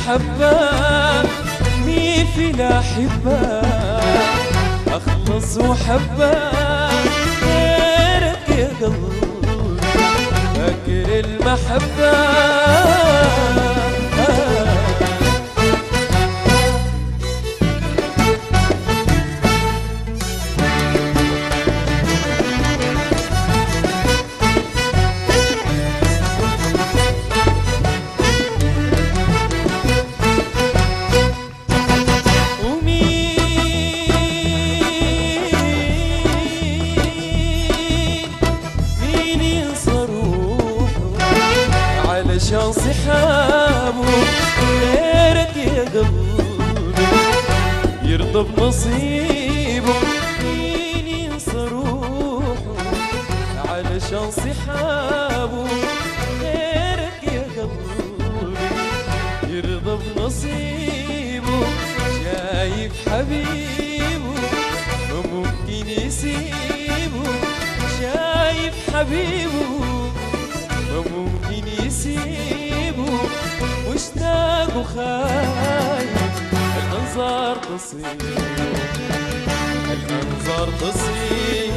المحبة مين فينا أحبة أخلص وحبة غيرك يا قلبي فاكر المحبة ومين مين ينصر روحه علشان صحابه غيرك يا قلبي يرضى بنصيبه مين ينصر روحه علشان صحابه غيرك يا قلبي يرضى بنصيبه شايف حبيبه وممكن يسيبه شايف حبيبه وممكن يسيبه مشتاق وخايف الأنظار تصيب الأنظار تصيب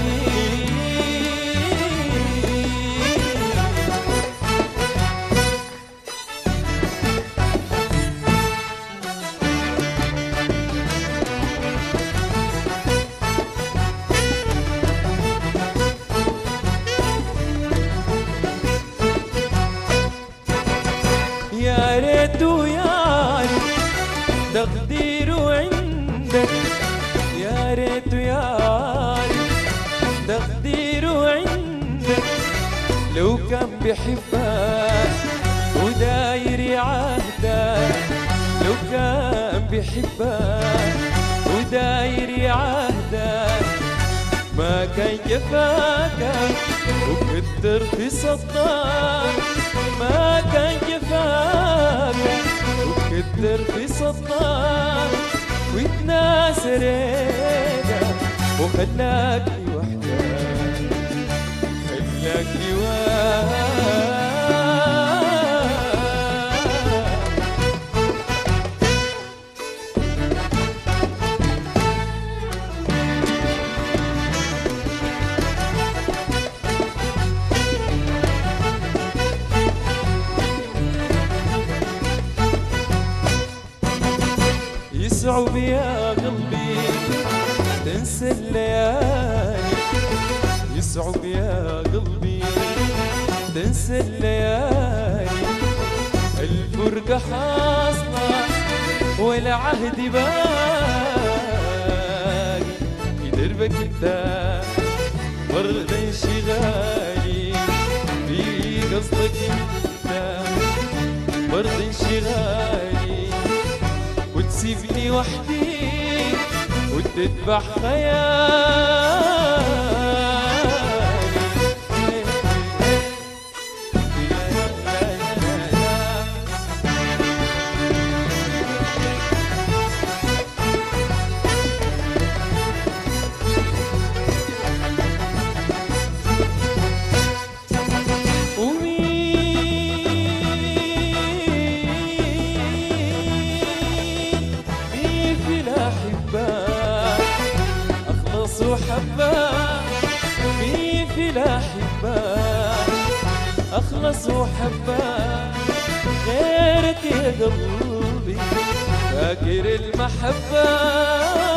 يا ريت يعرف تقديره عندك يا ريت يعرف تقديره عندك لو كان بيحبك وداير يعهدك لو كان بيحبك وداير يعهدك ما كان جفاك وكتر في صداك ما كان جفاك وكتر في صداك وتناسى ريدك وخلاك لوحدك خلاك لوحدك يصعب يا قلبي تنسى الليالي يصعب يا قلبي تنسى الليالي الفرقة حاصلة والعهد باقي في دربك انت برد انشغالي في قصدك انت برد انشغالي وتسيبني وحدي وتتبع خيالي ومين مين في الأحبة أخلص وحبة مين في الأحبة أخلص وحبة غيرك يا قلبي فاكر المحبة